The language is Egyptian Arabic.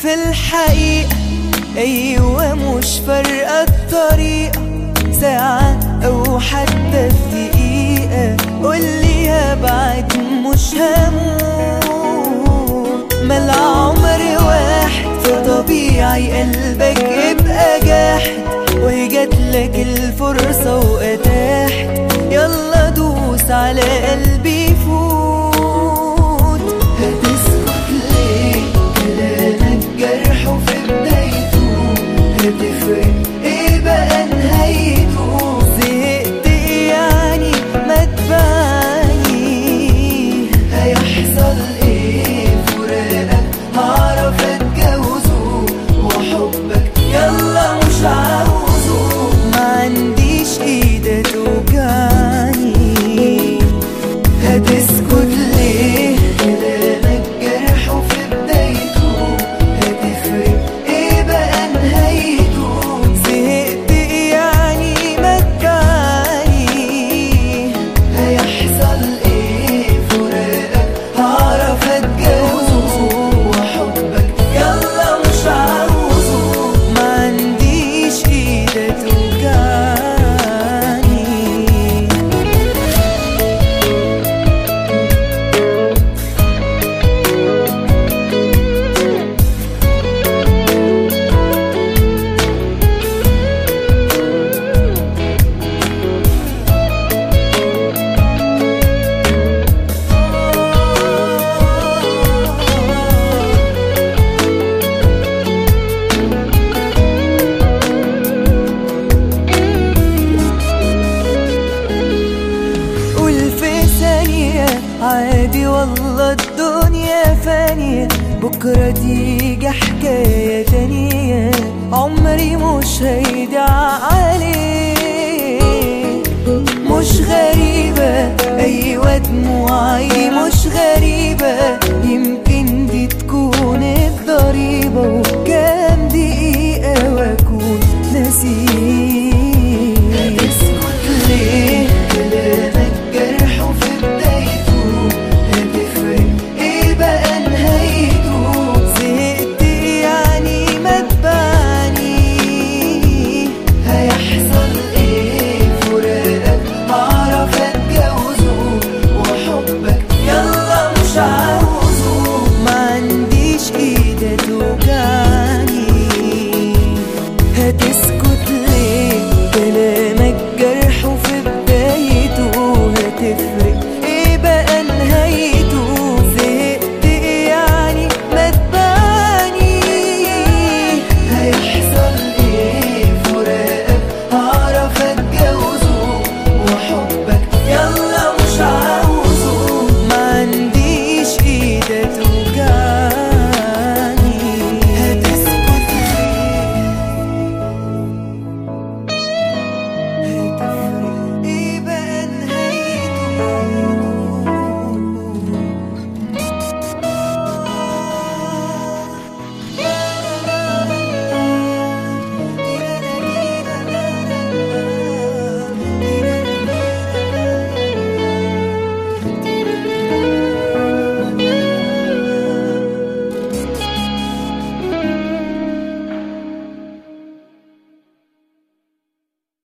في الحقيقة أيوة مش فارقة الطريقة ساعة أو حتى في دقيقة قولي هبعد مش هموت ما العمر واحد فطبيعي قلبك يبقى جاحد وهي جاتلك الفرصة وأتاحت يلا دوس على قلبي فوت هتسكت ليه كلامك جرح في بدايته هتفرق ايه بقى نهايته زهقت إيه يعني ما تبعني هيحصل ايه فراقك هعرف اتجوزه وحبك يلا مش عاوزه ما عنديش ايدة توجعني هتسكت ليه كلامك جرح في بدايته هتفرق ايه بقى نهايته زهقت إيه يعني ما تبعني هيحصل ايه فراقك هعرف اتجوزه وحبك يلا مش عاوزه ما عنديش ايدة توجعني قول في ثانية عادي والله الدنيا فانية بكرة تيجي حكاية تانية عمري مش هيدع عليك مش غريبة أيوة دموعي مش غريبة يمكن